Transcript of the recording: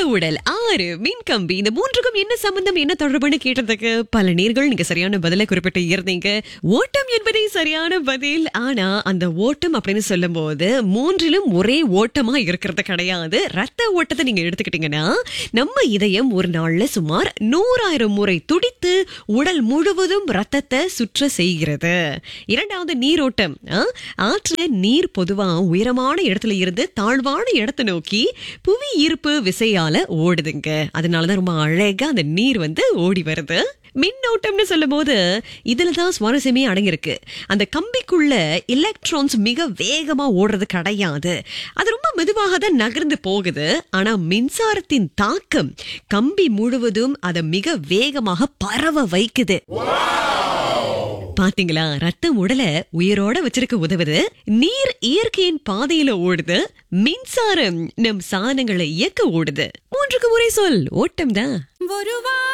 உடல் ஆறு மின்கம்பி இந்த மூன்றுக்கும் என்ன சம்பந்தம் என்ன தொடர்புன்னு கேட்டதுக்கு பல நேர்கள் நீங்க சரியான பதிலை குறிப்பிட்டு இருந்தீங்க ஓட்டம் என்பதே சரியான பதில் ஆனா அந்த ஓட்டம் அப்படின்னு சொல்லும் போது மூன்றிலும் ஒரே ஓட்டமா இருக்கிறது கிடையாது ரத்த ஓட்டத்தை நீங்க எடுத்துக்கிட்டீங்கன்னா நம்ம இதயம் ஒரு நாள்ல சுமார் நூறாயிரம் முறை துடித்து உடல் முழுவதும் ரத்தத்தை சுற்ற செய்கிறது இரண்டாவது நீரோட்டம் ஆ, ஆற்றுல நீர் பொதுவா உயரமான இடத்துல இருந்து தாழ்வான இடத்தை நோக்கி புவி ஈர்ப்பு விசையால ஓடுதுங்க அதனாலதான் ரொம்ப அழகா அந்த நீர் வந்து ஓடி வருது மின்னோட்டம்னு சொல்லும் போது இதுலதான் சுவாரஸ்யமே அடங்கியிருக்கு அந்த கம்பிக்குள்ள எலக்ட்ரான்ஸ் மிக வேகமா ஓடுறது கிடையாது அது ரொம்ப மெதுவாக தான் நகர்ந்து போகுது ஆனா மின்சாரத்தின் தாக்கம் கம்பி முழுவதும் அதை மிக வேகமாக பரவ வைக்குது பாத்தீங்களா ரத்தம் உடல உயிரோட வச்சிருக்க உதவுது நீர் இயற்கையின் பாதையில ஓடுது மின்சாரம் நம் சாதனங்களை இயக்க ஓடுது மூன்றுக்கு ஒரே சொல் ஓட்டம் தான்